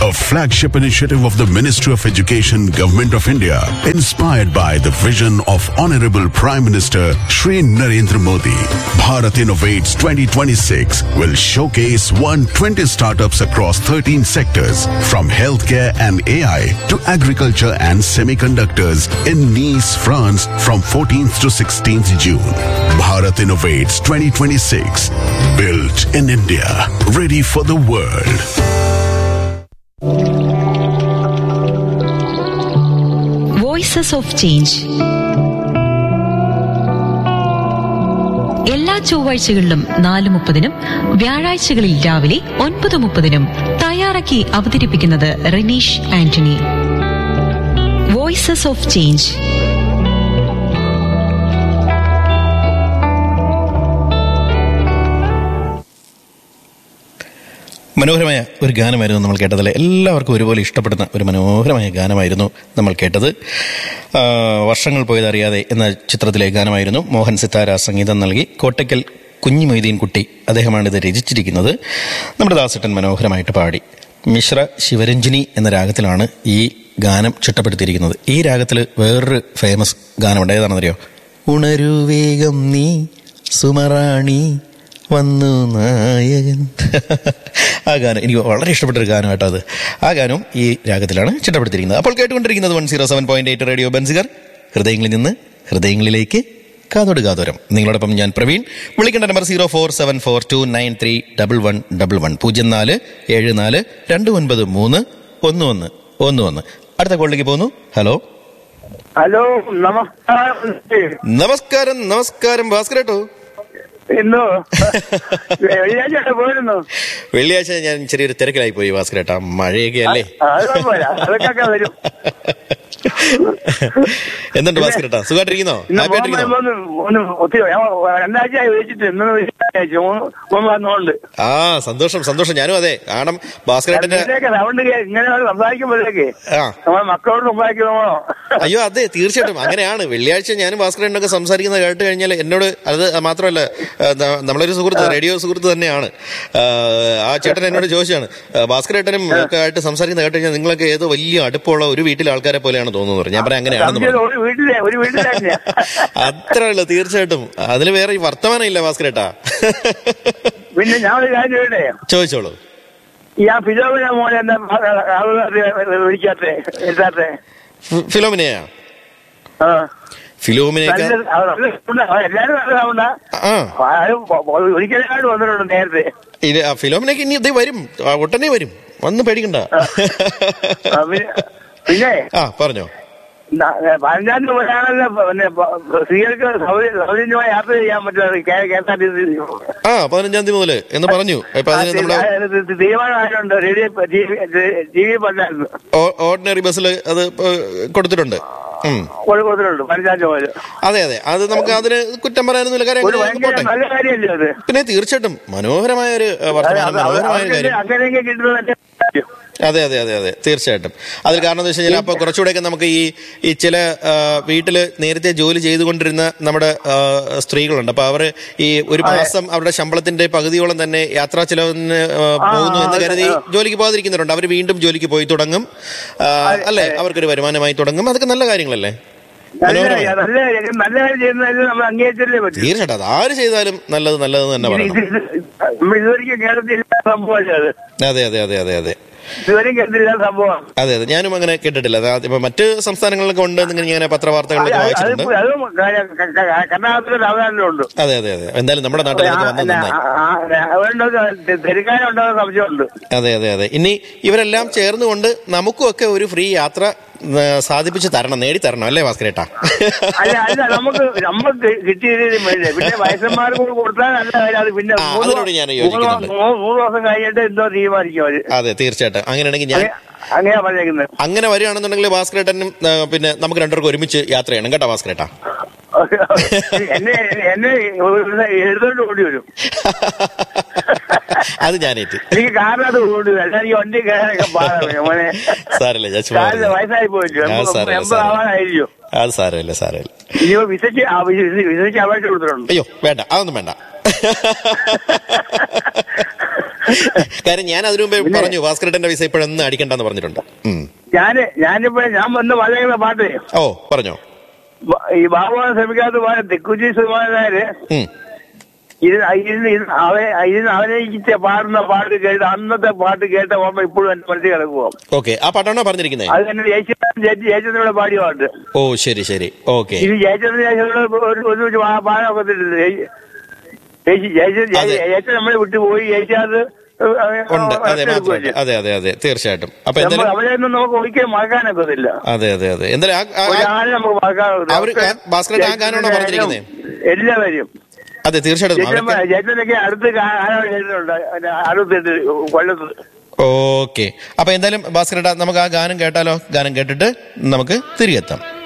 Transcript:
a flagship initiative of the Ministry of Education, Government of India, inspired by the vision of Honorable Prime Minister Shri Narendra Modi. Bharat Innovates 2026 will showcase 120 startups across 13 sectors, from healthcare and AI to agriculture and semiconductors in Nice, France from 14th to 16th June. Bharat Innovates 2026, built in India, ready for the world. Voices of change എല്ലാ ചൊവ്വാഴ്ചകളിലും നാല് മുപ്പതിനും വ്യാഴാഴ്ചകളിൽ രാവിലെ ഒൻപത് മുപ്പതിനും തയ്യാറാക്കി അവതരിപ്പിക്കുന്നത് Raneesh Antony voices of change മനോഹരമായ ഒരു ഗാനമായിരുന്നു നമ്മൾ കേട്ടതിൽ എല്ലാവർക്കും ഒരുപോലെ ഇഷ്ടപ്പെടുന്ന ഒരു മനോഹരമായ ഗാനമായിരുന്നു നമ്മൾ കേട്ടത് ആ, വർഷങ്ങൾ പോയതറിയാതെ എന്ന ചിത്രത്തിലെ ഗാനമായിരുന്നു മോഹൻ സിത്താര സംഗീതം നൽകി കോട്ടയ്ക്കൽ കുഞ്ഞി മൊയ്തീൻ കുട്ടി അദ്ദേഹമാണ് ഇത് രചിച്ചിരിക്കുന്നത് നമ്മുടെ ദാസട്ടൻ മനോഹരമായിട്ട് പാടി മിശ്ര ശിവരഞ്ജിനി എന്ന രാഗത്തിലാണ് ഈ ഗാനം ചിട്ടപ്പെടുത്തിയിരിക്കുന്നത് ഈ രാഗത്തിൽ വേറൊരു ഫേമസ് ഗാനമുണ്ട് ഏതാണെന്നറിയോ ഉണരൂ വേഗം നീ സുമറാണി വന്നു നായകൻ ആ ഗാനം എനിക്ക് വളരെ ഇഷ്ടപ്പെട്ട ഒരു ഗാനമാട്ടോ അത് ആ ഗാനവും ഈ രാഗത്തിലാണ് ചിട്ടപ്പെടുത്തിയിരിക്കുന്നത് അപ്പോൾ കേട്ടുകൊണ്ടിരിക്കുന്നത് one zero seven point eight radio Benziger ഹൃദയങ്ങളിൽ നിന്ന് ഹൃദയങ്ങളിലേക്ക് കാതോട് കാതോരം നിങ്ങളോടൊപ്പം ഞാൻ പ്രവീൺ വിളിക്കേണ്ട number zero four seven four two nine three double one double one പൂജ്യം നാല് ഏഴ് നാല് രണ്ട് ഒൻപത് മൂന്ന് ഒന്ന് ഒന്ന് ഒന്ന് ഒന്ന് അടുത്ത കോളിലേക്ക് പോകുന്നു ഹലോ ഹലോ നമസ്കാരം നമസ്കാരം നമസ്കാരം ഭാസ്കരേട്ടോ ഇന്നു വെള്ളിയാഴ്ച പോയിരുന്നു വെള്ളിയാഴ്ച ഞാൻ ചെറിയൊരു തിരക്കിലായി പോയി ഭാസ്കരേട്ടാ മഴയൊക്കെ അല്ലേ അത് കുഴപ്പമില്ല അതൊക്കെ വരും എന്തുണ്ട് ഭാസ്കരേട്ടാ സുഖമായിട്ടിരിക്കുന്നോ ഇന്ന് ഹാപ്പി മോൻ ആയിട്ടിരിക്കുന്നോ വരുമ്പോ ഒന്ന് ഒന്ന് ഒത്തിരി ഞാൻ രണ്ടാഴ്ചയായി വിളിച്ചിട്ട് ഇന്ന് വിളിച്ചു മോൻ വന്നോണ്ട് ആ സന്തോഷം സന്തോഷം ഞാനും അതെ കാരണം ഭാസ്കരേട്ടന്റെ ഇതിന്റെയൊക്കെ സൗണ്ട് കേ- ഇങ്ങനെ സംസാരിക്കുമ്പോഴേക്ക് ആ നമ്മൾ മക്കളോട് സംസാരിക്കണമോ അയ്യോ അതെ തീർച്ചയായിട്ടും അങ്ങനെയാണ് വെള്ളിയാഴ്ച ഞാനും ഭാസ്കരനൊക്കെ സംസാരിക്കുന്നത് കേട്ട് കഴിഞ്ഞാൽ എന്നോട് അത് മാത്രമല്ല ആ, ന- നമ്മളൊരു സുഹൃത്ത് റേഡിയോ സുഹൃത്ത് തന്നെയാണ് ആ, ആ ചേട്ടൻ എന്നോട് ചോദിച്ചാണ് ഭാസ്കരേട്ടനും ഒക്കെ ആയിട്ട് സംസാരിക്കുന്നത് കേട്ട് കഴിഞ്ഞാൽ നിങ്ങളൊക്കെ ഏതോ വലിയ അടുപ്പമുള്ള ഒരു വീട്ടിലെ ആൾക്കാരെ പോലെയാണ് തോന്നുന്നത് ഞാൻ പറയാം അങ്ങനെയാണെന്ന് സംശയം പറഞ്ഞു ഒരു വീട്ടിലെ ഒരു വീട്ടിലെ തന്നെയാ അത്ര ഉള്ളു തീർച്ചയായിട്ടും അതിൽ വേറെ ഈ വർത്തമാനം ഇല്ല ഭാസ്കരേട്ടാ പിന്നെ ഞാൻ ഒരു കാര്യം ചോദിക്കട്ടെ ചോദിച്ചോളൂ ഈ ആ ഫിലോമിന മോനെ എന്താ വിളിക്കാത്തെ എത്താത്തെ ഫി- ഫിലോമിനയാ ആ ഫിലോമിനയൊക്കെ നല്ല ആ, നല്ല sound ആ. എല്ലാരും നല്ല സൗണ്ടാ ആ ഒരിക്കലായിട്ട് വന്നിട്ടുണ്ട് നേരത്തെ ഇത് ആ ഫിലോമിനയ്ക്ക് ഇനി ഇത് വരും ആ, ഒട്ടനെ വരും വന്ന് പേടിക്കണ്ട ആ, പിന്നെ പിന്നെ ആ പറഞ്ഞോ ന- പതിനഞ്ചാം തീയതി മുതലാണല്ലോ പിന്നെ പ- സ്ത്രീകൾക്ക് സൗകര്യ- സൗജന്യമായി യാത്ര ചെയ്യാൻ പറ്റുന്നത് K S R T C ആ പതിനഞ്ചാം തീയതി മുതല് എന്ന് പറഞ്ഞു ഇപ്പൊ അതിന് നമ്മള് തീരുമാനമായിട്ടുണ്ട് റേഡിയോ ടി വി പറഞ്ഞായിരുന്നു ഓർഡിനറി ബസ്സിൽ അത് ഇപ്പൊ കൊടുത്തിട്ടുണ്ട് ഉം. കൊടുത്തിട്ടുണ്ട് പതിനഞ്ചാം തീയതി മുതൽ അതെ അതെ അത് നമുക്ക് അതിന് കുറ്റം പറയാനൊന്നുമില്ല കാര്യം ഒരു അങ്ങനെ ഭയങ്കര പോട്ടെ നല്ല കാര്യമല്ലേ അത് പിന്നെ തീർച്ചയായിട്ടും മനോഹരമായ ഒരു ഏഹ്, വർത്തമാനം മനോഹരമായ ഒരു കാര്യം അങ്ങനെയൊക്കെ കിട്ടുന്നത് അതെ അതെ അതെ അതെ തീർച്ചയായിട്ടും അതിൽ കാരണം എന്താ വെച്ച് കഴിഞ്ഞാൽ അപ്പൊ കുറച്ചുകൂടെയൊക്കെ നമുക്ക് ഈ ഈ ചില ആ, വീട്ടില് നേരത്തെ ജോലി ചെയ്തുകൊണ്ടിരുന്ന നമ്മുടെ ആ, സ്ത്രീകളുണ്ട് അപ്പൊ അവർ ഈ ഒരു മാസം അവരുടെ ശമ്പളത്തിന്റെ പകുതിയോളം തന്നെ യാത്രാ ചെലവിന് ആ, പോകുന്നു എന്ന് കരുതി ജോലിക്ക് പോകാതിരിക്കുന്നവരുണ്ട് അവർ വീണ്ടും ജോലിക്ക് പോയി തുടങ്ങും ആ, അല്ലേ അവർക്കൊരു വരുമാനമായി തുടങ്ങും അതൊക്കെ നല്ല കാര്യങ്ങളല്ലേ നല്ല മനോഹരമായി. കാര്യം, നല്ല കാര്യം നല്ല കാര്യം ചെയ്യുന്നതിൽ നമ്മൾ അംഗീകരിച്ചല്ലേ പറ്റും തീർച്ചയായിട്ടും അത് ആര് ചെയ്താലും നല്ലത് നല്ലത് തന്നെ ഇത് പറയണം ഇത് നമ്മൾ ഇതുവരെയ്ക്കും കേരളത്തിലില്ലാത്ത സംഭവമല്ലേ അത് അതെ അതെ അതെ അതെ അതെ ഇതുവരെയും കേരളത്തിലില്ലാത്ത സംഭവം അതെ അതെ ഞാനും അങ്ങനെ കേട്ടിട്ടില്ല അത് ഇപ്പൊ മറ്റ് സംസ്ഥാനങ്ങളിലൊക്കെ ഉണ്ട് എന്ന് ഇങ്ങനെ പത്രവാർത്തകളിലൊക്കെ അത് വായിച്ചിട്ടുണ്ട് അത് അതും കർണാടകത്തിലെ അവതാരമുണ്ട് അതെ അതെ അതെ എന്തായാലും നമ്മുടെ നാട്ടിൽ അതൊക്കെ വന്നത് നന്നായി അതുകൊണ്ട് തെരുക്കാനുണ്ടോ സംശയമുണ്ട് അതെ അതെ അതെ ഇനി ഇവരെല്ലാം ചേർന്നുകൊണ്ട് നമുക്കും ഒക്കെ ഒരു ഫ്രീ യാത്ര ആ, സാധിപ്പിച്ച് തരണം നേടി തരണം അല്ലേ ഭാസ്കരേട്ടാ അല്ല അല്ല നമുക്ക് നമുക്ക് കിട്ടിയതിനും വേണ്ടി പിന്നെ വയസ്സന്മാർക്ക് കൂടെ കൊടുത്താൽ നല്ല കാര്യം അത് പിന്നെ ആ, മൂന്ന് അതിനോട് ഞാൻ മൂന്ന് യോജിക്കുന്നുണ്ട്. മൂന്ന് മൂന്ന് ദിവസം കഴിഞ്ഞിട്ട് എന്തോ തീരുമാനിക്കും അവര് അതെ തീർച്ചയായിട്ടും അങ്ങനെയാണെങ്കിൽ ഞാൻ അങ്ങനെ- അങ്ങനെയാ പറഞ്ഞേക്കുന്നത് അങ്ങനെ വരികയാണെന്നുണ്ടെങ്കിൽ ഭാസ്കരേട്ടനും ആ, പിന്നെ നമുക്ക് രണ്ടുപേർക്കും ഒരുമിച്ച് യാത്ര ചെയ്യണം കേട്ടോ ഭാസ്കരേട്ടാ എന്നെ എന്നെ എഴുതോണ്ട് ഓടി വരും അത് ഞാനേറ്റ് എനിക്ക് കാറിനകത്ത് ഓടി വരും അല്ലാതെ ഈ വണ്ടി കയറാനൊക്കെ പാടാണ് മോനെ സാരമില്ല ഞാൻ ചുമ്മാ കാലിന് പറഞ്ഞതാ. വയസ്സായി പോയില്ലോ ആ, സാരമില്ല, എൺപത് സാരമില്ല. ആവാനായിരിക്കും അത് സാരമില്ല സാരമില്ല ഇനിയോ വിസയ്ക്ക് ആ, വിസ- വിസയ്ക്ക് അപേക്ഷ കൊടുത്തിട്ടുണ്ട് അയ്യോ വേണ്ട അതൊന്നും വേണ്ട കാര്യം ഞാൻ അതിനു മുമ്പേ പറഞ്ഞു ഭാസ്കരേട്ടന്റെ വിസ ഇപ്പോഴൊന്നും അടിക്കണ്ടെന്ന് പറഞ്ഞിട്ടുണ്ട് ഉം. ഞാന് ഞാനിപ്പോ ഞാൻ വന്ന് പറയുന്ന പാട്ട് ഓ പറഞ്ഞോ ബ- ഈ ബാബുവാൻ ശ്രമിക്കാത്ത പോലെ തെക്കുച്ചി സുമാരനാര് ഉം. ഇത് ഇതിന് ഇത് അവ ഇതിന് അഭിനയിച്ച പാടുന്ന പാട്ട് കേട്ട് അന്നത്തെ പാട്ട് കേട്ട ഓർമ്മ ഇപ്പോഴും എന്റെ മനസ്സിൽ കിടക്കുവോ ഓക്കെ ആ പാട്ടാണോ പറഞ്ഞിരിക്കുന്നത് അത് തന്നെ ജയചന്ദ്രനോട് പാടിയ പാട്ട് ഓ ശരി ശരി ഓക്കെ ഇത് ജയചന്ദ്രൻ ജയചന്ദ്രനോട് ഒരു ഒരു പാടാൻ ജയചന്ദ്രൻ അതെ. ജയച്ചൻ നമ്മളെ വിട്ടുപോയി ജയിച്ചത് ഉണ്ട് അതെ മാത്രമല്ല അതെ അതെ അതെ തീർച്ചയായിട്ടും അപ്പൊ നമ്മൾ എന്തായാലും അവരെ ഒന്നും നമുക്ക് ഒരിക്കലും മറക്കാനൊക്കത്തില്ല അതെ അതെ അതെ എന്തായാലും ആ- ആ- ആ- ഒരാളെ നമുക്ക് മറക്കാനൊക്കത്തില്ല. അവര് ആ ഭാസ്കരൻ ആ ഗാനമാണോ പറഞ്ഞിരിക്കുന്നത്? എല്ലാവരും അതെ തീർച്ചയായിട്ടും അതൊക്കെ ജയച്ചനൊക്കെ അടുത്ത് കാണാൻ ചെയ്തിട്ടുണ്ട് അടുത്തിട്ട് കൊല്ലത്ത് ഓക്കെ അപ്പൊ എന്തായാലും ഭാസ്കരേട്ടാ നമുക്ക് ആ ഗാനം കേട്ടാലോ ഗാനം കേട്ടിട്ട് നമുക്ക് തിരികെത്താം